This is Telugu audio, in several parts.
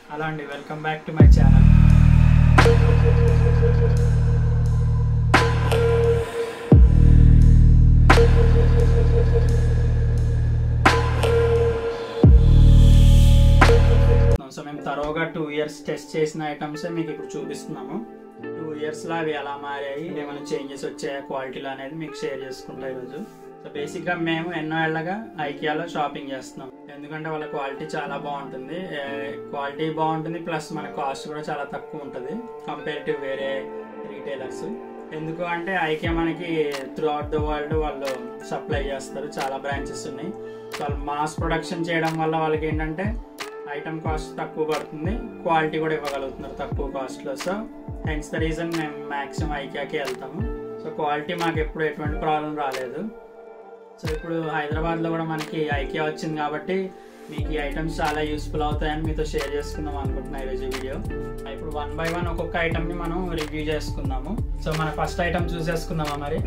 హలో అండి welcome back to my channel so మేము తరోగా టూ ఇయర్స్ టెస్ట్ చేసిన ఐటమ్స్ మీకు ఇప్పుడు చూపిస్తున్నాము టూ ఇయర్స్లో అవి ఎలా మారాయి ఏమైనా చేంజెస్ వచ్చాయా క్వాలిటీలో అనేది మీకు షేర్ చేసుకుంటా ఈరోజు సో బేసిక్గా మేము ఎన్నో ఏళ్ళగా ఐకియాలో షాపింగ్ చేస్తున్నాం ఎందుకంటే వాళ్ళ క్వాలిటీ చాలా బాగుంటుంది క్వాలిటీ బాగుంటుంది ప్లస్ మన కాస్ట్ కూడా చాలా తక్కువ ఉంటుంది కంపేర్ టు వేరే రీటైలర్స్ ఎందుకు అంటే ఐకియా మనకి త్రూ అవుట్ ద వరల్డ్ వాళ్ళు సప్లై చేస్తారు చాలా బ్రాంచెస్ ఉన్నాయి సో వాళ్ళు మాస్ ప్రొడక్షన్ చేయడం వల్ల వాళ్ళకి ఏంటంటే ఐటమ్ కాస్ట్ తక్కువ పడుతుంది క్వాలిటీ కూడా ఇవ్వగలుగుతున్నారు తక్కువ కాస్ట్లో సో హెన్స్ ద రీజన్ మేము మ్యాక్సిమం ఐకియాకి వెళ్తాము సో క్వాలిటీ మాకు ఎప్పుడు ఎటువంటి ప్రాబ్లం రాలేదు సో ఇప్పుడు హైదరాబాద్లో కూడా మనకి ఐకియా వచ్చింది కాబట్టి మీకు ఈ ఐటమ్స్ చాలా యూస్ఫుల్ అవుతాయని మీతో షేర్ చేసుకుందాం అనుకుంటున్నా ఈరోజు వీడియో ఇప్పుడు వన్ బై వన్ ఒక్కొక్క ఐటమ్ని మనం రివ్యూ చేసుకుందాము సో మన ఫస్ట్ ఐటమ్ చూసేసుకుందామా మరి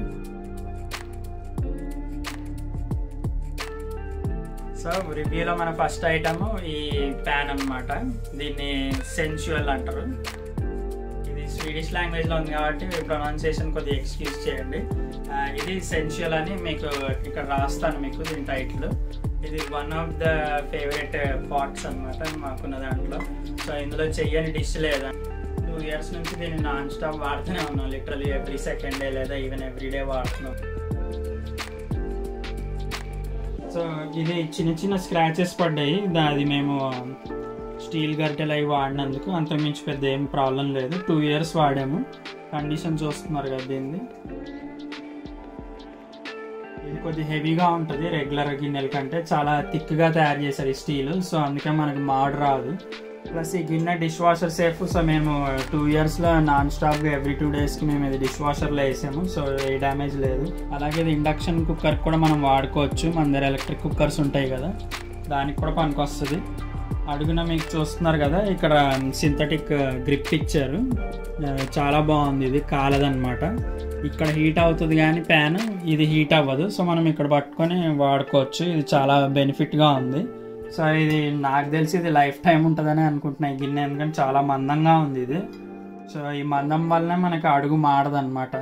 సో రివ్యూలో మన ఫస్ట్ ఐటమ్ ఈ ప్యాన్ అన్నమాట దీన్ని సెన్చువల్ అంటారు ఇది స్వీడిష్ లాంగ్వేజ్లో ఉంది కాబట్టి ప్రొనౌన్సియేషన్ కొద్దిగా ఎక్స్క్యూజ్ చేయండి ఆ, ఇది సెన్షియల్ అని మీకు ఇక్కడ రాస్తాను మీకు దీని టైటిల్ ఇది one of the favourite pots అనమాట మాకున్న దాంట్లో సో ఇందులో చెయ్యని డిష్ లేదా టూ ఇయర్స్ నుంచి దీన్ని నాన్ స్టాప్ వాడుతూనే ఉన్నాం లిటరలీ ఎవ్రీ సెకండ్ డే లేదా ఈవెన్ ఎవ్రీ డే వాడుతున్నాం సో ఇది చిన్న చిన్న స్క్రాచెస్ పడ్డాయి దా- అది మేము స్టీల్ గరిటెలు అవి వాడినందుకు అంతకుమించి పెద్ద ఏం ప్రాబ్లం లేదు టూ ఇయర్స్ వాడాము కండిషన్ చూస్తున్నారు కదా దీన్ని ఇది కొద్ది హెవీగా ఉంటుంది రెగ్యులర్ గిన్నెల కంటే చాలా థిక్గా తయారు చేశారు ఈ స్టీల్ సో అందుకే మనకి మాడ్ రాదు ప్లస్ ఈ గిన్నె డిష్ వాషర్ సేఫ్ సో మేము టూ ఇయర్స్లో నాన్ స్టాప్గా ఎవ్రీ టూ డేస్కి మేము ఇది డిష్ వాషర్లో వేసాము సో ఏ డ్యామేజ్ లేదు అలాగే ఇది ఇండక్షన్ కుక్కర్ కూడా మనం వాడుకోవచ్చు మన దగ్గర ఎలక్ట్రిక్ కుక్కర్స్ ఉంటాయి కదా దానికి కూడా పనికొస్తుంది అడుగున మీకు చూస్తున్నారు కదా ఇక్కడ సింథటిక్ గ్రిప్ ఇచ్చారు ఆ, చాలా బాగుంది ఇది కాలదన్నమాట ఇక్కడ హీట్ అవుతుంది కానీ ప్యాన్ ఇది హీట్ అవ్వదు సో మనం ఇక్కడ పట్టుకొని వాడుకోవచ్చు ఇది చాలా బెనిఫిట్గా ఉంది సో ఇది నాకు తెలిసి ఇది లైఫ్ టైం ఉంటుందని అనుకుంటున్నా ఈ గిన్నె ఎందుకంటే చాలా మందంగా ఉంది ఇది సో ఈ మందం వల్లనే మనకి అడుగు మాడదన్నమాట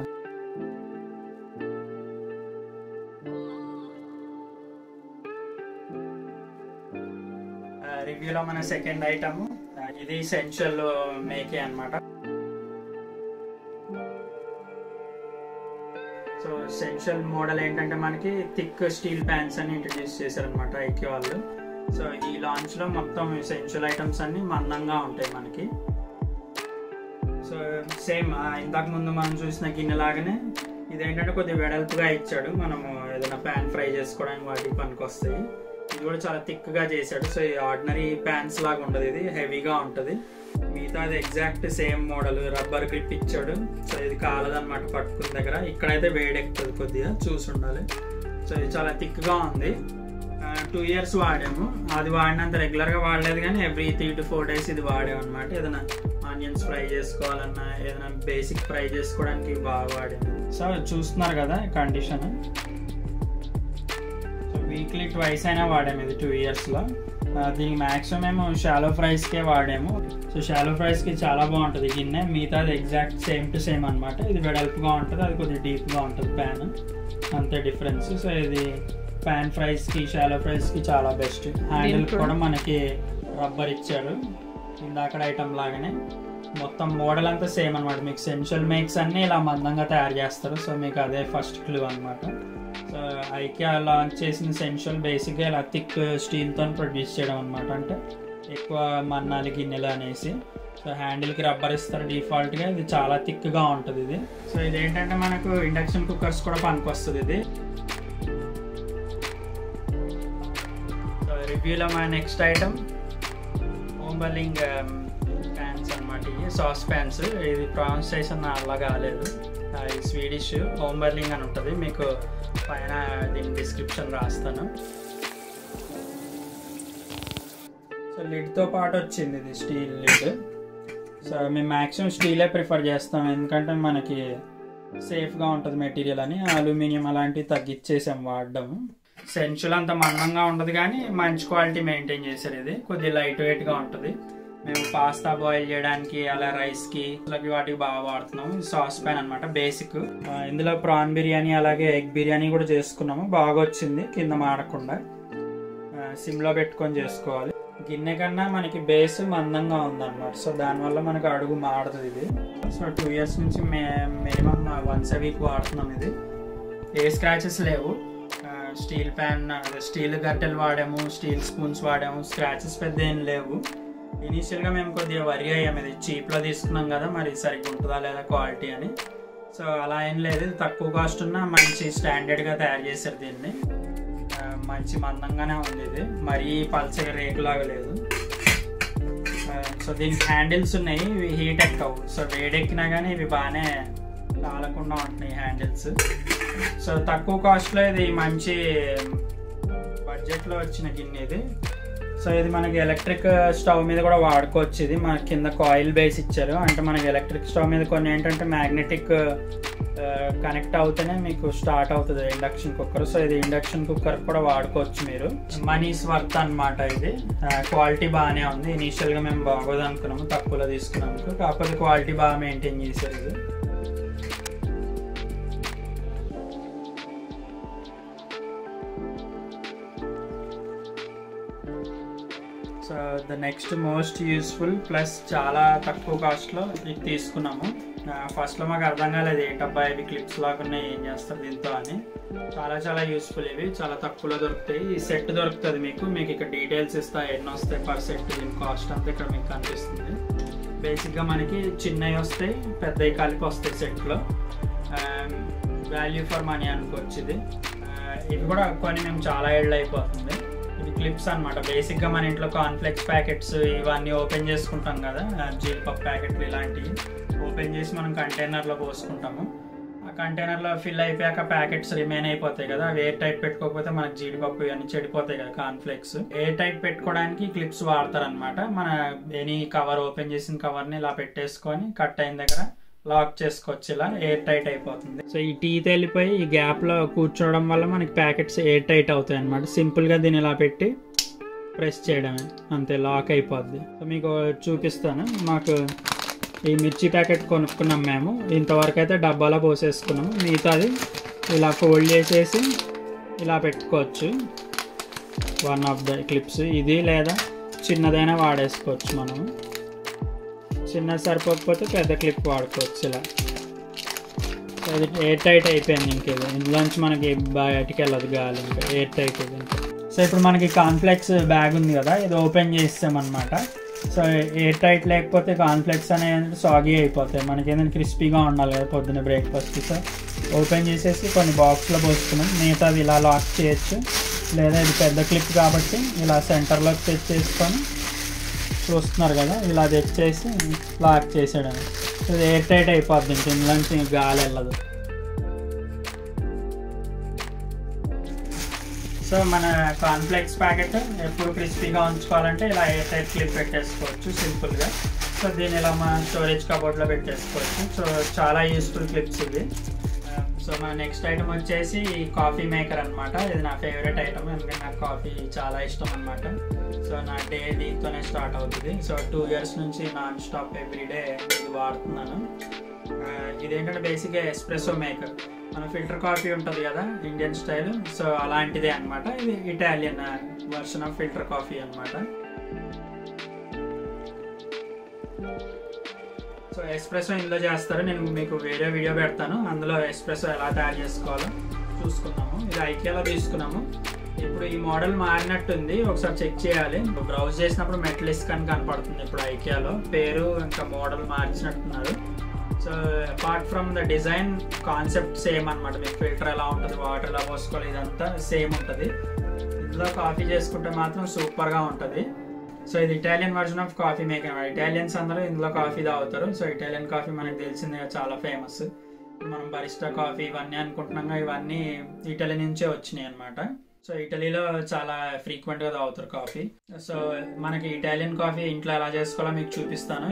రివ్యూలో మన సెకండ్ ఐటమ్ ఇది సెన్షువల్ మేకే అన్నమాట సో సెన్షువల్ మోడల్ ఏంటంటే మనకి థిక్ స్టీల్ ప్యాన్స్ అని ఇంట్రడ్యూస్ చేశారనమాట ఐక్యూ వాళ్ళు సో ఈ లాంచ్ లో మొత్తం సెన్షువల్ ఐటమ్స్ అన్ని మందంగా ఉంటాయి మనకి సో సేమ్ ఇంతకు ముందు మనం చూసిన గిన్నె లాగానే ఇదేంటంటే కొద్దిగా వెడల్పుగా ఇచ్చాడు మనము ఏదైనా ప్యాన్ ఫ్రై చేసుకోవడానికి వాటికి పనికి వస్తాయి ఇది కూడా చాలా థిక్ గా చేశాడు సో ఈ ఆర్డినరీ ప్యాన్స్ లాగా ఉండదు ఇది హెవీగా ఉంటుంది మిగతా అది exact same model rubber grip ఇచ్చాడు సో ఇది కాలదన్నమాట పట్టుకున్న దగ్గర ఇక్కడైతే వేడెక్కుతుంది కొద్దిగా చూసి ఉండాలి సో ఇది చాలా థిక్ గా ఉంది టూ ఇయర్స్ వాడాము అది వాడినంత రెగ్యులర్ గా వాడలేదు కానీ every three to four days ఇది వాడాము అనమాట ఏదైనా ఆనియన్స్ ఫ్రై చేసుకోవాలన్నా ఏదైనా బేసిక్ ఫ్రై చేసుకోవడానికి బాగా వాడాము సో చూస్తున్నారు కదా కండిషన్ సో వీక్లీ ట్వైస్ అయినా వాడాము ఇది టూ ఇయర్స్లో దీనికి మ్యాక్సిమం మేము షాలో ఫ్రైస్కే వాడాము సో షాలో ఫ్రైస్కి చాలా బాగుంటుంది గిన్నె మిగతాది ఎగ్జాక్ట్ సేమ్ టు సేమ్ అనమాట ఇది వెడల్పుగా ఉంటుంది అది కొద్దిగా డీప్గా ఉంటుంది ప్యాన్ అంతే డిఫరెన్స్ సో ఇది ప్యాన్ ఫ్రైస్కి షాలో ఫ్రైస్కి చాలా బెస్ట్ హ్యాండిల్ కూడా మనకి రబ్బర్ ఇచ్చారు ఇందాకడ ఐటమ్ లాగానే మొత్తం మోడల్ అంతా సేమ్ అనమాట మీకు సెన్షువల్ మేక్స్ అన్ని ఇలా మందంగా తయారు చేస్తారు సో మీకు అదే ఫస్ట్ క్లూ అనమాట సో ఐకియా లాంచ్ చేసిన సెన్షువల్ బేసిక్గా ఇలా థిక్ స్టీల్తో ప్రొడ్యూస్ చేయడం అనమాట అంటే ఎక్కువ మన్నాలి గిన్నెలు అనేసి సో హ్యాండిల్కి రబ్బర్ ఇస్తారు డిఫాల్ట్గా ఇది చాలా థిక్గా ఉంటుంది ఇది సో ఇదేంటంటే మనకు ఇండక్షన్ కుక్కర్స్ కూడా పనికి వస్తుంది ఇది సో రివ్యూలో మన నెక్స్ట్ ఐటమ్ ఓంబర్లింగ్ ప్యాన్స్ అనమాట ఇవి సాస్ ప్యాన్స్ ఇది ప్రొనౌన్సియేషన్ అలా కాలేదు ఆ, ఇది స్వీడిష్ ఓంబర్లింగ్ అని ఉంటుంది మీకు పైన దీని డిస్క్రిప్షన్ రాస్తాను సో లిడ్తో పాటు వచ్చింది ఇది స్టీల్ లిడ్ సో మేము మ్యాక్సిమం స్టీలే ప్రిఫర్ చేస్తాం ఎందుకంటే మనకి సేఫ్గా ఉంటుంది మెటీరియల్ అని అల్యూమినియం అలాంటివి తగ్గించేసాం వాడడం సెన్చుల్ అంత మందంగా ఉండదు కానీ మంచి క్వాలిటీ మెయింటైన్ చేశారు ఇది కొద్దిగా లైట్ వెయిట్గా ఉంటుంది మేము పాస్తా బాయిల్ చేయడానికి అలా రైస్ కి అలాగే వాటికి బాగా వాడుతున్నాము సాస్ ప్యాన్ అనమాట బేసిక్ ఇందులో ప్రాన్ బిర్యానీ అలాగే ఎగ్ బిర్యానీ కూడా చేసుకున్నాము బాగా వచ్చింది కింద మాడకుండా సిమ్ లో పెట్టుకొని చేసుకోవాలి గిన్నె కన్నా మనకి బేస్ మందంగా ఉందన్నమాట సో దానివల్ల మనకు అడుగు మాడదు ఇది సో టూ ఇయర్స్ నుంచి మే మినిమం వన్స్ ఎ వీక్ వాడుతున్నాం ఇది ఏ స్క్రాచెస్ లేవు స్టీల్ ప్యాన్ స్టీల్ గట్టెలు వాడాము స్టీల్ స్పూన్స్ వాడాము స్క్రాచెస్ పెద్ద ఏం లేవు ఇనీషియల్గా మేము కొద్దిగా వరి అయ్యాము ఇది చీప్లో తీసుకున్నాం కదా మరి సరిగ్గా ఉంటుందా లేదా క్వాలిటీ అని సో అలా ఏం లేదు ఇది తక్కువ కాస్ట్ ఉన్న మంచి స్టాండర్డ్గా తయారు చేశారు దీన్ని ఆ, మంచి మందంగానే ఉంది ఇది మరీ పల్చగా రేకులాగా లేదు ఆ, సో దీనికి హ్యాండిల్స్ ఉన్నాయి ఇవి హీట్ ఎక్కవు సో వేడెక్కినా కానీ ఇవి బాగానే కాలకుండా ఉంటున్నాయి హ్యాండిల్స్ సో తక్కువ కాస్ట్లో ఇది మంచి బడ్జెట్లో వచ్చిన గిన్నె ఇది సో ఇది మనకి ఎలక్ట్రిక్ స్టవ్ మీద కూడా వాడుకోవచ్చు ఇది మన కింద కాయిల్ బేస్ ఇచ్చారు అంటే మనకి ఎలక్ట్రిక్ స్టవ్ మీద కొన్ని ఏంటంటే మ్యాగ్నెటిక్ కనెక్ట్ అవుతేనే మీకు స్టార్ట్ అవుతుంది ఇండక్షన్ కుక్కర్ సో ఇది ఇండక్షన్ కుక్కర్ కూడా వాడుకోవచ్చు మీరు మనీస్ వర్త్ అన్నమాట ఇది క్వాలిటీ బాగానే ఉంది ఇనీషియల్గా మేము బాగోదు అనుకున్నాము తక్కువలో తీసుకున్నాము కాకపోతే క్వాలిటీ బాగా మెయింటైన్ చేశారు ఇది so the next most useful plus చాలా తక్కువ కాస్ట్లో ఇది తీసుకున్నాము ఫస్ట్లో మాకు అర్థం కాలేదు ఏంటబ్బా ఇవి క్లిప్స్ లాగా ఉన్నాయి ఏం చేస్తారు దీంతో అని చాలా చాలా యూస్ఫుల్ ఇవి చాలా తక్కువలో దొరుకుతాయి ఈ సెట్ దొరుకుతుంది మీకు మీకు ఇక్కడ డీటెయిల్స్ ఇస్తా ఎన్ని వస్తాయి పర్ సెట్ దీని కాస్ట్ అంతా ఇక్కడ మీకు కనిపిస్తుంది బేసిక్గా మనకి చిన్నవి వస్తాయి పెద్దవి కలిపి వస్తాయి సెట్లో వాల్యూ ఫర్ మనీ అనుకోవచ్చు ఇది ఆ, ఇవి కూడా కొన్ని మేము చాలా ఏళ్ళు అయిపోతుంది ఇవి క్లిప్స్ అనమాట బేసిక్గా మన ఇంట్లో కాన్ఫ్లెక్స్ ప్యాకెట్స్ ఇవన్నీ ఓపెన్ చేసుకుంటాం కదా ఆ, జీడిపప్పు ప్యాకెట్లు ఇలాంటివి ఓపెన్ చేసి మనం కంటైనర్లో పోసుకుంటాము ఆ కంటైనర్లో ఫిల్ అయిపోయాక ప్యాకెట్స్ రిమైన్ అయిపోతాయి కదా అవి ఎయిర్ టైట్ పెట్టుకోకపోతే మనకి జీడిపప్పు ఇవన్నీ చెడిపోతాయి కదా కాన్ఫ్లెక్స్ ఎయిర్ టైట్ పెట్టుకోవడానికి క్లిప్స్ వాడతారనమాట మన ఎనీ కవర్ ఓపెన్ చేసిన కవర్ని ఇలా పెట్టేసుకొని కట్ అయిన దగ్గర లాక్ చేసుకోవచ్చు ఇలా ఎయిర్ టైట్ అయిపోతుంది సో ఈ టీత్ వెళ్ళిపోయి ఈ గ్యాప్ లో కూర్చోవడం వల్ల మనకి ప్యాకెట్స్ ఎయిర్ టైట్ అవుతాయి అనమాట సింపుల్ గా దీన్ని ఇలా పెట్టి ప్రెస్ చేయడమే అంతే లాక్ అయిపోద్ది సో మీకు చూపిస్తాను మాకు ఈ మిర్చి ప్యాకెట్ కొనుక్కున్నాం మేము ఇంతవరకు అయితే డబ్బాలో పోసేసుకున్నాము మిగతాది ఇలా ఫోల్డ్ చేసేసి ఇలా పెట్టుకోవచ్చు వన్ ఆఫ్ ద క్లిప్స్ ఇది లేదా చిన్నదైనా వాడేసుకోవచ్చు మనము చిన్నది సరిపోకపోతే పెద్ద క్లిప్ వాడుకోవచ్చు ఇలా సో ఇది ఎయిర్ టైట్ అయిపోయింది ఇంక ఇది ఇందులోంచి మనకి బయటికి వెళ్ళదు గాలి ఇంకా ఎయిర్ టైట్ ఇది ఇంకా సో ఇప్పుడు మనకి కాన్ఫ్లెక్స్ బ్యాగ్ ఉంది కదా ఇది ఓపెన్ చేస్తామన్నమాట సో ఎయిర్ టైట్ లేకపోతే కాన్ఫ్లెక్స్ అనేవి సాగి అయిపోతాయి మనకి ఏంటంటే క్రిస్పీగా ఉండాలి కదా పొద్దున్న బ్రేక్ఫాస్ట్ సో ఓపెన్ చేసేసి కొన్ని బాక్స్లో పోసుకున్నాం మిగతాది ఇలా లాక్ చేయొచ్చు లేదా ఇది పెద్ద క్లిప్ కాబట్టి ఇలా సెంటర్లోకి తెచ్చేసుకొని చూస్తున్నారు కదా ఇలా తెచ్చేసి లాక్ చేసాడు ఇది ఎయిర్ టైట్ అయిపోద్ది ఇంక ఇందులోంచి ఇంక గాలి వెళ్ళదు సో మన కాన్ఫ్లెక్స్ ప్యాకెట్ ఎప్పుడు క్రిస్పీగా ఉంచుకోవాలంటే ఇలా ఎయిర్ టైట్ క్లిప్ పెట్టేసుకోవచ్చు సింపుల్గా సో దీన్ని ఇలా మన స్టోరేజ్ కబోర్డ్లో పెట్టేసుకోవచ్చు సో చాలా యూస్ఫుల్ క్లిప్స్ ఇది సో మన నెక్స్ట్ ఐటమ్ వచ్చేసి కాఫీ మేకర్ అనమాట ఇది నా ఫేవరెట్ ఐటమ్ ఎందుకంటే నాకు కాఫీ చాలా ఇష్టం అనమాట సో నా డే దీంతోనే స్టార్ట్ అవుతుంది సో టూ ఇయర్స్ నుంచి నాన్ స్టాప్ ఎవ్రీడే ఇది వాడుతున్నాను ఆ, ఇదేంటంటే బేసిక్గా ఎస్ప్రెసో మేకర్ మన ఫిల్టర్ కాఫీ ఉంటుంది కదా ఇండియన్ స్టైల్ సో అలాంటిదే అనమాట ఇది Italian version of filter coffee అనమాట సో ఎస్ప్రెసో ఇందులో చేస్తారు నేను మీకు వేరే వీడియో పెడతాను అందులో ఎస్ప్రెసో ఎలా తయారు చేసుకోవాలో చూసుకున్నాము ఇది ఐకియాలో తీసుకున్నాము ఇప్పుడు ఈ మోడల్ మారినట్టుంది ఒకసారి చెక్ చేయాలి బ్రౌజ్ చేసినప్పుడు మెటలిస్క్ అని కనపడుతుంది ఇప్పుడు ఐకియాలో పేరు ఇంకా మోడల్ మార్చినట్టున్నారు so apart from the design concept same అనమాట మీకు ఫిల్టర్ ఎలా ఉంటుంది వాటర్ ఎలా పోసుకోవాలి ఇదంతా సేమ్ ఉంటుంది ఇందులో కాఫీ చేసుకుంటే మాత్రం సూపర్గా ఉంటుంది సో ఇది Italian version of coffee making Italians అందరూ ఇందులో కాఫీ తాగుతారు సో ఇటాలియన్ కాఫీ మనకు తెలిసిందే కదా, చాలా ఫేమస్ ఇప్పుడు మనం బరిస్టా కాఫీ ఇవన్నీ అనుకుంటున్నాం కదా, ఇవన్నీ ఇటలీ నుంచే వచ్చినాయి అనమాట సో ఇటలీలో చాలా ఫ్రీక్వెంట్ గా తాగుతారు కాఫీ సో మనకి ఇటాలియన్ కాఫీ ఇంట్లో ఎలా చేసుకోవాలో మీకు చూపిస్తాను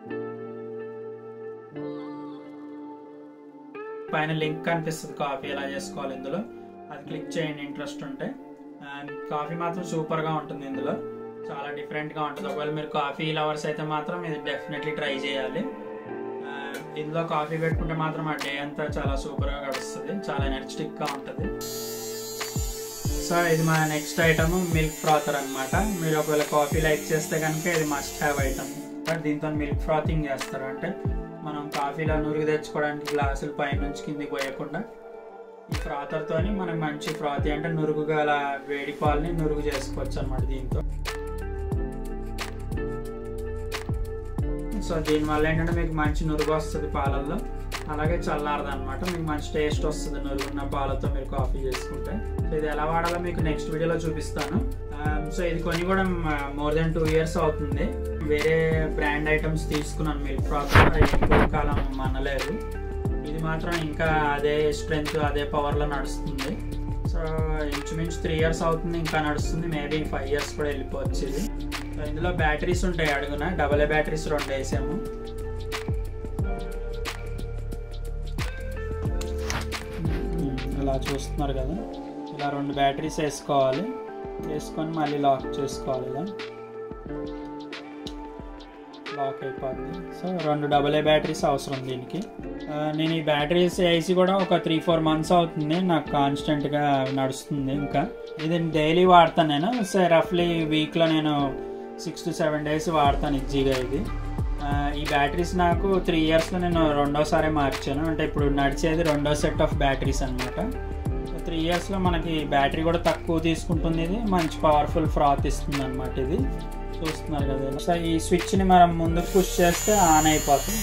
పైన లింక్ కనిపిస్తుంది కాఫీ ఎలా చేసుకోవాలి ఇందులో అది క్లిక్ చేయండి ఇంట్రెస్ట్ ఉంటే అండ్ కాఫీ మాత్రం సూపర్ గా ఉంటుంది ఇందులో చాలా డిఫరెంట్గా ఉంటుంది ఒకవేళ మీరు కాఫీ లవర్స్ అయితే మాత్రం ఇది డెఫినెట్లీ ట్రై చేయాలి ఆ, ఇందులో కాఫీ పెట్టుకుంటే మాత్రం ఆ డే అంతా చాలా సూపర్గా గడుస్తుంది చాలా ఎనర్జెటిక్గా ఉంటుంది సో ఇది మన నెక్స్ట్ ఐటమ్ మిల్క్ ఫ్రాతర్ అన్నమాట మీరు ఒకవేళ కాఫీ లైక్ చేస్తే కనుక ఇది మస్ట్ హ్యావ్ ఐటమ్ బట్ దీంతో మిల్క్ ఫ్రాతింగ్ చేస్తారు అంటే మనం కాఫీలో నురుగు తెచ్చుకోవడానికి గ్లాసులు పైనుంచి కిందికి పోయకుండా ఈ ఫ్రాతర్తోని మనకు మంచి ఫ్రాతి అంటే నురుగు గల వేడి పాలని నురుగు చేసుకోవచ్చు అనమాట దీంతో సో దీనివల్ల ఏంటంటే మీకు మంచి నురుగు వస్తుంది పాలల్లో అలాగే చల్లారదు అనమాట మీకు మంచి టేస్ట్ వస్తుంది నురుగున్న పాలతో మీరు కాఫీ చేసుకుంటే సో ఇది ఎలా వాడాలో మీకు నెక్స్ట్ వీడియోలో చూపిస్తాను సో ఇది కొన్ని కూడా మోర్ దెన్ టూ ఇయర్స్ అవుతుంది వేరే బ్రాండ్ ఐటమ్స్ తీసుకున్నాను మిల్క్ ఫ్రాక్ ఎక్కువ కాలం మనలేదు ఇది మాత్రం ఇంకా అదే స్ట్రెంగ్త్ అదే పవర్లో నడుస్తుంది సో ఇంచుమించు త్రీ ఇయర్స్ అవుతుంది ఇంకా నడుస్తుంది మేబీ ఫైవ్ ఇయర్స్ కూడా వెళ్ళిపోవచ్చు ఇది సో ఇందులో బ్యాటరీస్ ఉంటాయి అడుగున డబల్ ఏ బ్యాటరీస్ రెండు వేసాము ఇలా చూస్తున్నారు కదా ఇలా రెండు బ్యాటరీస్ వేసుకోవాలి వేసుకొని మళ్ళీ లాక్ చేసుకోవాలి ఇలా లాక్ అయిపోద్ది సో రెండు డబల్ ఏ బ్యాటరీస్ అవసరం దీనికి ఆ, నేను ఈ బ్యాటరీస్ వేసి కూడా ఒక త్రీ ఫోర్ మంత్స్ అవుతుంది నాకు కాన్స్టెంట్గా నడుస్తుంది ఇంకా ఇది డైలీ వాడతాను నేను సో రఫ్లీ వీక్లో నేను సిక్స్ టు సెవెన్ డేస్ వాడతాను ఈజీగా ఇది ఆ, ఈ బ్యాటరీస్ నాకు త్రీ ఇయర్స్లో నేను రెండోసారి మార్చాను అంటే ఇప్పుడు నడిచేది రెండో సెట్ ఆఫ్ బ్యాటరీస్ అనమాట త్రీ ఇయర్స్లో మనకి బ్యాటరీ కూడా తక్కువ తీసుకుంటుంది ఇది మంచి పవర్ఫుల్ ఫ్రాత్ ఇస్తుంది అనమాట ఇది చూస్తున్నారు కదా సో ఈ స్విచ్ని మనం ముందుకు పుష్ చేస్తే ఆన్ అయిపోతుంది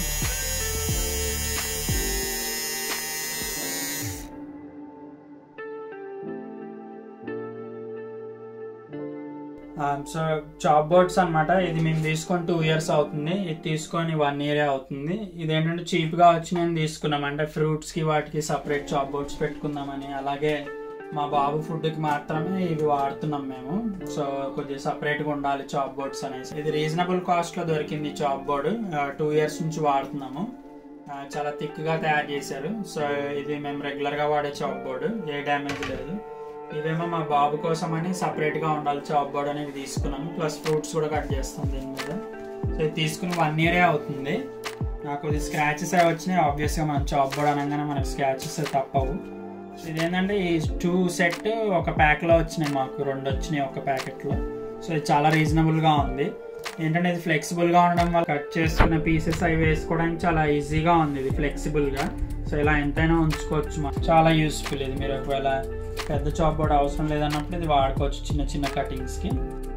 సో చాప్ బోర్డ్స్ అనమాట ఇది మేము తీసుకొని టూ ఇయర్స్ అవుతుంది ఇది తీసుకొని వన్ ఇయర్ అవుతుంది ఇది ఏంటంటే చీప్ గా వచ్చి నేను తీసుకున్నాం అంటే ఫ్రూట్స్ కి వాటికి సపరేట్ చాప్ బోర్డ్స్ పెట్టుకుందామని అలాగే మా బాబు ఫుడ్ కి మాత్రమే ఇవి వాడుతున్నాం మేము సో కొద్దిగా సపరేట్ గా ఉండాలి చాప్ బోర్డ్స్ అనేసి ఇది రీజనబుల్ కాస్ట్ లో దొరికింది చాప్ బోర్డ్ టూ ఇయర్స్ నుంచి వాడుతున్నాము ఆ, చాలా థిక్ గా తయారు చేశారు సో ఇది మేము రెగ్యులర్ గా వాడే చాప్ బోర్డు ఏ డ్యామేజ్ లేదు ఇవేమో మా బాబు కోసం అని సపరేట్ గా ఉండాలి చాప్ బోర్డ్ అనేది తీసుకున్నాము ప్లస్ ఫ్రూట్స్ కూడా కట్ చేస్తాం దీని మీద సో ఇది తీసుకుని వన్ ఇయరే అవుతుంది నాకు ఇది స్క్రాచెస్ అవి వచ్చినాయి ఆబ్వియస్ గా మనం చాప్ బోర్డ్ అనగానే మనకు స్క్రాచెస్ తప్పవు సో ఇదేంటంటే ఈ టూ సెట్ ఒక ప్యాక్ లో వచ్చినాయి మాకు రెండు వచ్చినాయి ఒక ప్యాకెట్ లో సో ఇది చాలా రీజనబుల్ గా ఉంది ఏంటంటే ఇది ఫ్లెక్సిబుల్ గా ఉండడం వల్ల కట్ చేసుకున్న పీసెస్ అవి వేసుకోవడానికి చాలా ఈజీగా ఉంది ఇది ఫ్లెక్సిబుల్ గా సో ఇలా ఎంతైనా ఉంచుకోవచ్చు మనం. చాలా యూస్ఫుల్ ఇది మీరు ఒకవేళ పెద్ద చాప్ బోర్డ్ అవసరం లేదన్నప్పుడు ఇది వాడుకోవచ్చు చిన్న చిన్న కటింగ్స్ కి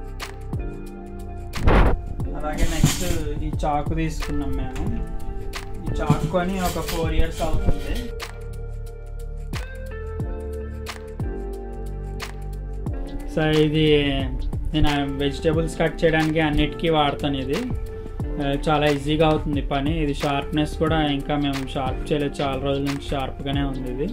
అలాగే నెక్స్ట్ ఈ చాకు తీసుకున్నాం మేము ఈ చాకు కొని ఒక ఫోర్ ఇయర్స్ అవుతుంది సో ఇది నేను వెజిటేబుల్స్ కట్ చేయడానికి అన్నిటికీ వాడతాను ఇది ఆ, చాలా ఈజీగా అవుతుంది పని ఇది షార్ప్నెస్ కూడా ఇంకా మేము షార్ప్ చేయలేదు చాలా రోజుల నుంచి షార్ప్గానే ఉంది ఇది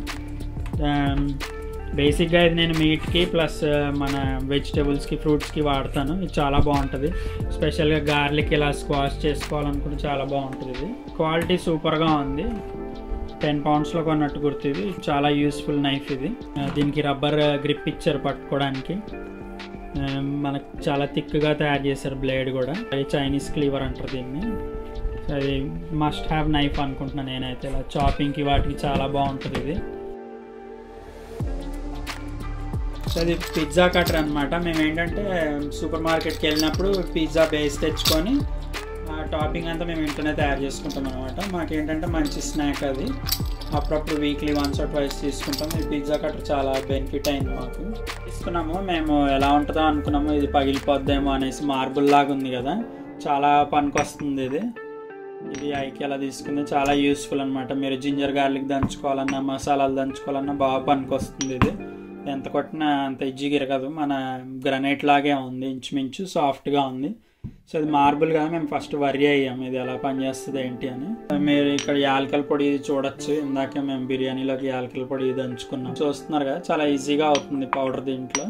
బేసిక్గా ఇది నేను మీట్కి ప్లస్ మన వెజిటేబుల్స్కి ఫ్రూట్స్కి వాడతాను ఇది చాలా బాగుంటుంది స్పెషల్గా గార్లిక్ ఇలా స్క్వాష్ చేసుకోవాలనుకుంటే చాలా బాగుంటుంది ఇది క్వాలిటీ సూపర్గా ఉంది టెన్ పౌండ్స్లో కొన్నట్టు గుర్తు ఇది చాలా యూస్ఫుల్ నైఫ్ ఇది ఆ, దీనికి రబ్బర్ గ్రిప్ ఇచ్చారు పట్టుకోవడానికి ఆ, మనకు చాలా థిక్గా తయారు చేశారు బ్లేడ్ కూడా అది చైనీస్ క్లీవర్ అంటారు దీన్ని సో అది మస్ట్ హ్యావ్ నైఫ్ అనుకుంటున్నాను నేనైతే ఇలా చాపింగ్కి వాటికి చాలా బాగుంటుంది ఇది సో అది పిజ్జా కటర్ అనమాట మేము ఏంటంటే సూపర్ మార్కెట్కి వెళ్ళినప్పుడు పిజ్జా బేస్ తెచ్చుకొని ఆ టాపింగ్ అంతా మేము ఇంట్లోనే తయారు చేసుకుంటాం అనమాట మాకేంటంటే మంచి స్నాక్ అది అప్పుడప్పుడు వీక్లీ వన్స్ ఆర్ ట్వైస్ తీసుకుంటాం ఈ పిజ్జా కటర్ చాలా బెనిఫిట్ అయింది మాకు తీసుకున్నాము మేము ఎలా ఉంటుందో అనుకున్నాము ఇది పగిలిపోద్దేమో అనేసి మార్బుల్ లాగా ఉంది కదా చాలా పనికి వస్తుంది ఇది ఇది ఐకేలా తీసుకుంది చాలా యూస్ఫుల్ అనమాట మీరు జింజర్ గార్లిక్ దంచుకోవాలన్నా మసాలాలు దంచుకోవాలన్నా బాగా పనికి వస్తుంది ఇది ఎంత కొట్టినా అంత ఇజ్జిగా ఇరగదు మన గ్రనైట్ లాగే ఉంది ఇంచుమించు సాఫ్ట్గా ఉంది సో ఇది మార్బుల్ గా మేము ఫస్ట్ వరి అయ్యాం ఇది ఎలా పనిచేస్తుంది ఏంటి అని మీరు ఇక్కడ యాలకల పొడి చూడొచ్చు ఇందాక మేము బిర్యానీలోకి యాలకల పొడి దంచుకున్నాం చూస్తున్నారు కదా చాలా ఈజీగా అవుతుంది పౌడర్ దీంట్లో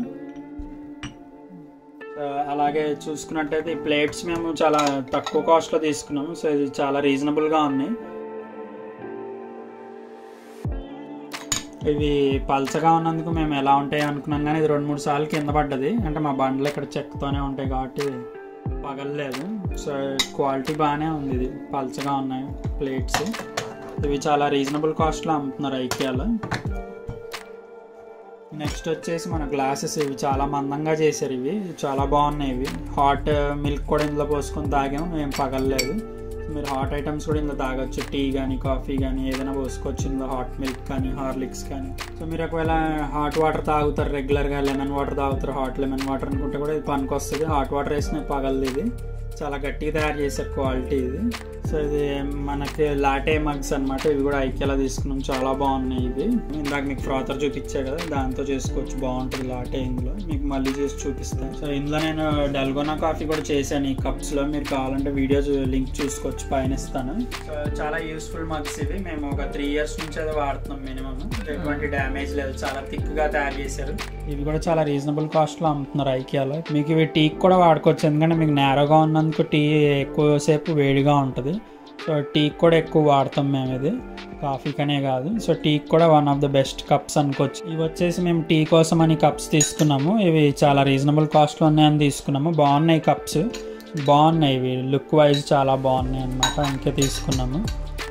సో అలాగే చూసుకున్నట్టయితే ఈ ప్లేట్స్ మేము చాలా తక్కువ కాస్ట్లో తీసుకున్నాము సో ఇది చాలా రీజనబుల్గా ఉన్నాయి ఇవి పల్చగా ఉన్నందుకు మేము ఎలా ఉంటాయి అనుకున్నాం కానీ ఇది రెండు మూడు సార్లు కింద పడ్డది అంటే మా బండ్లు ఇక్కడ చెక్కతోనే ఉంటాయి కాబట్టి పగలలేదు సో క్వాలిటీ బాగానే ఉంది ఇది పల్చగా ఉన్నాయి ప్లేట్స్ ఇవి చాలా రీజనబుల్ కాస్ట్లో అమ్ముతున్నారు ఐకియాలో నెక్స్ట్ వచ్చేసి మన గ్లాసెస్ ఇవి చాలా మందంగా చేశారు ఇవి చాలా బాగున్నాయి ఇవి హాట్ మిల్క్ కూడా ఇందులో పోసుకొని తాగాము ఏం పగలలేదు మీరు హాట్ ఐటమ్స్ కూడా ఇందులో తాగొచ్చు టీ కానీ కాఫీ కానీ ఏదైనా పోసుకోవచ్చు ఇందులో హాట్ మిల్క్ కానీ హార్లిక్స్ కానీ సో మీరు ఒకవేళ హాట్ వాటర్ తాగుతారు రెగ్యులర్గా లెమన్ వాటర్ తాగుతారు హాట్ లెమన్ వాటర్ అనుకుంటే కూడా ఇది పనికి వస్తుంది హాట్ వాటర్ వేసిన పగలదు ఇది చాలా గట్టిగా తయారు చేశారు క్వాలిటీ ఇది సో ఇది మనకి లాటే మగ్స్ అనమాట ఇవి కూడా ఐక్యాలో తీసుకున్నాం చాలా బాగున్నాయి ఇవి ఇందాక మీకు ఫ్రాతర్ చూపించా కదా దాంతో చేసుకోవచ్చు బాగుంటుంది లాటే ఇందులో మీకు మళ్ళీ చేసి చూపిస్తాను సో ఇందులో నేను డల్గోనా కాఫీ కూడా చేశాను ఈ కప్స్లో మీరు కావాలంటే వీడియో లింక్ చూసుకోవచ్చు పైన ఇస్తాను సో చాలా యూస్ఫుల్ మగ్స్ ఇవి మేము ఒక త్రీ ఇయర్స్ నుంచి అది వాడుతున్నాం మినిమం ఎటువంటి డ్యామేజ్ లేదు చాలా థిక్గా తయారు చేశారు ఇవి కూడా చాలా రీజనబుల్ కాస్ట్లో అమ్ముతున్నారు ఐకియాలో మీకు ఇవి టీకి కూడా వాడుకోవచ్చు ఎందుకంటే మీకు నేరోగా ఉన్నందుకు టీ ఎక్కువసేపు వేడిగా ఉంటుంది సో టీకి కూడా ఎక్కువ వాడతాం మేము ఇది కాఫీకనే కాదు సో టీకి కూడా one of the best cups అనుకోవచ్చు ఇవి వచ్చేసి మేము టీ కోసం అని కప్స్ తీసుకున్నాము ఇవి చాలా రీజనబుల్ కాస్ట్లో ఉన్నాయని తీసుకున్నాము బాగున్నాయి కప్స్ బాగున్నాయి ఇవి లుక్ వైజ్ చాలా బాగున్నాయి అనమాట అందుకే తీసుకున్నాము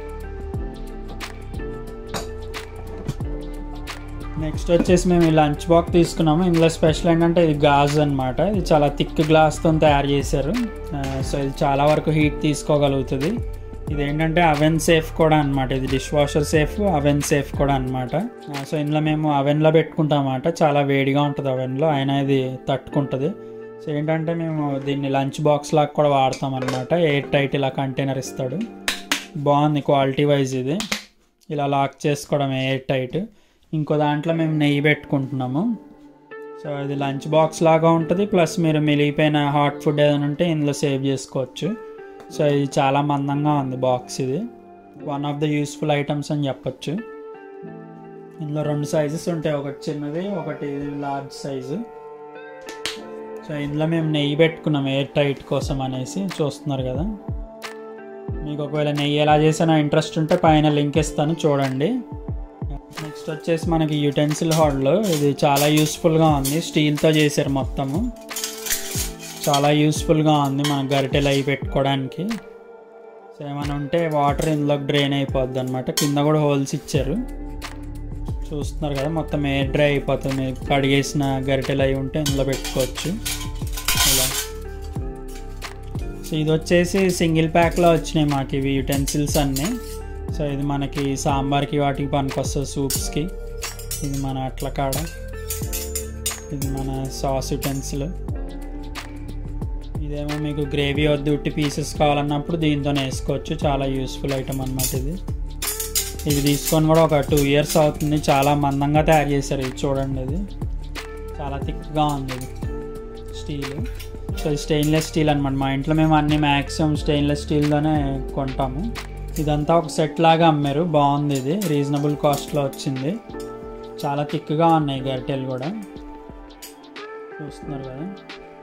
నెక్స్ట్ వచ్చేసి మేము ఈ లంచ్ బాక్స్ తీసుకున్నాము ఇందులో స్పెషల్ ఏంటంటే ఇది గాజ్ అనమాట ఇది చాలా థిక్ గ్లాస్తో తయారు చేశారు సో ఇది చాలా వరకు హీట్ తీసుకోగలుగుతుంది ఇది ఏంటంటే అవెన్ సేఫ్ కూడా అనమాట ఇది dishwasher safe oven safe కూడా అనమాట సో ఇందులో మేము అవెన్లో పెట్టుకుంటాం అన్నమాట చాలా వేడిగా ఉంటుంది అవెన్లో అయినా ఇది తట్టుకుంటుంది సో ఏంటంటే మేము దీన్ని లంచ్ బాక్స్ లాగా కూడా వాడతాం అనమాట ఎయిర్ టైట్ ఇలా కంటైనర్ ఇస్తాడు బాగుంది క్వాలిటీ వైజ్ ఇది ఇలా లాక్ చేసుకోవడం ఎయిర్ టైట్ ఇంకో దాంట్లో మేము నెయ్యి పెట్టుకుంటున్నాము సో ఇది లంచ్ బాక్స్ లాగా ఉంటుంది ప్లస్ మీరు మిలిగిపోయిన హాట్ ఫుడ్ ఏదైనా ఉంటే ఇందులో సేవ్ చేసుకోవచ్చు సో ఇది చాలా మందంగా ఉంది బాక్స్ ఇది one of the useful items అని చెప్పొచ్చు ఇందులో రెండు సైజెస్ ఉంటాయి ఒకటి చిన్నది ఒకటి లార్జ్ సైజు సో ఇందులో మేము నెయ్యి పెట్టుకున్నాం ఎయిర్ టైట్ కోసం అనేసి చూస్తున్నారు కదా మీకు ఒకవేళ నెయ్యి ఎలా చేసినా ఇంట్రెస్ట్ ఉంటే పైన లింక్ ఇస్తాను చూడండి నెక్స్ట్ వచ్చేసి మనకి యుటెన్సిల్ హాల్లో ఇది చాలా యూస్ఫుల్గా ఉంది స్టీల్తో చేశారు మొత్తము చాలా యూస్ఫుల్గా ఉంది మన గరిటెలు అవి పెట్టుకోవడానికి సో ఏమైనా ఉంటే వాటర్ ఇందులోకి డ్రైన్ అయిపోద్ది అనమాట కింద కూడా హోల్స్ ఇచ్చారు చూస్తున్నారు కదా మొత్తం ఎయిర్ డ్రై అయిపోతుంది కడిగేసిన గరిటెలు అవి ఉంటే ఇందులో పెట్టుకోవచ్చు ఇలా సో ఇది వచ్చేసి సింగిల్ ప్యాక్లో వచ్చినాయి మాకు ఇవి యుటెన్సిల్స్ అన్నీ సో ఇది మనకి సాంబార్కి వాటికి పనికొస్తుంది సూప్స్కి ఇది మన అట్ల కాడ ఇది మన సాస్ యుటెన్సిల్ ఇదేమో మీకు గ్రేవీ వద్దు ఉట్టి పీసెస్ కావాలన్నప్పుడు దీంతో వేసుకోవచ్చు చాలా యూస్ఫుల్ ఐటమ్ అనమాట ఇది ఇది తీసుకొని కూడా ఒక టూ ఇయర్స్ అవుతుంది చాలా మందంగా తయారు చేశారు ఇది చూడండి ఇది చాలా థిక్గా ఉంది ఇది స్టీల్ సో స్టెయిన్లెస్ స్టీల్ అనమాట మా ఇంట్లో మేము అన్ని మ్యాక్సిమం స్టెయిన్లెస్ స్టీల్తోనే కొంటాము ఇదంతా ఒక సెట్ లాగా అమ్మారు బాగుంది ఇది రీజనబుల్ కాస్ట్లో వచ్చింది చాలా థిక్గా ఉన్నాయి గరిటెలు కూడా చూస్తున్నారు కదా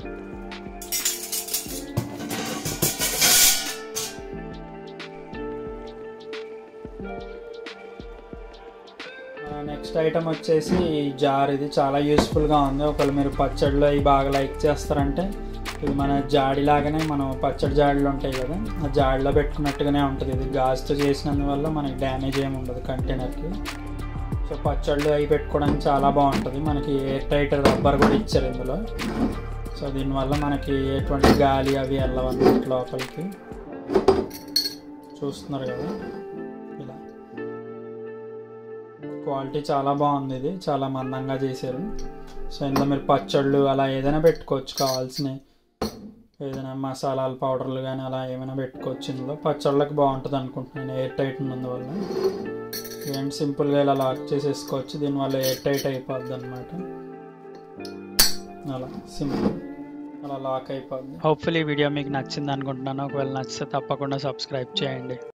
నెక్స్ట్ ఐటమ్ వచ్చేసి జార్ ఇది చాలా యూస్ఫుల్గా ఉంది ఒకవేళ మీరు పచ్చడిలో ఇవి బాగా లైక్ చేస్తారంటే ఇది మన జాడి లాగానే మనం పచ్చడి జాడీలు ఉంటాయి కదా ఆ జాడీలో పెట్టుకున్నట్టుగానే ఉంటుంది ఇది గాజుతో చేసినందువల్ల మనకి డ్యామేజ్ ఏమి ఉండదు కంటైనర్కి సో పచ్చళ్ళు అవి పెట్టుకోవడానికి చాలా బాగుంటుంది మనకి ఎయిర్ టైట్ రబ్బర్ కూడా ఇచ్చారు ఇందులో సో దీనివల్ల మనకి ఎటువంటి గాలి అవి వెళ్ళవన్నమాట లోపలికి చూస్తున్నారు కదా ఇలా క్వాలిటీ చాలా బాగుంది ఇది చాలా మందంగా చేశారు సో ఇందులో మీరు పచ్చళ్ళు అలా ఏదైనా పెట్టుకోవచ్చు కావాల్సినవి ఏదైనా మసాలాల పౌడర్లు కానీ అలా ఏమైనా పెట్టుకోవచ్చు ఇందులో పచ్చళ్ళకి బాగుంటుంది అనుకుంటున్నాను ఎయిర్ టైట్ ఉన్నందువల్ల ఏంటి సింపుల్గా ఇలా లాక్ చేసేసుకోవచ్చు దీనివల్ల ఎయిర్ టైట్ అయిపోద్ది అనమాట అలా సింపుల్ అలా లాక్ అయిపోద్ది హోప్ఫుల్లీ వీడియో మీకు నచ్చింది అనుకుంటున్నాను ఒకవేళ నచ్చితే తప్పకుండా సబ్స్క్రైబ్ చేయండి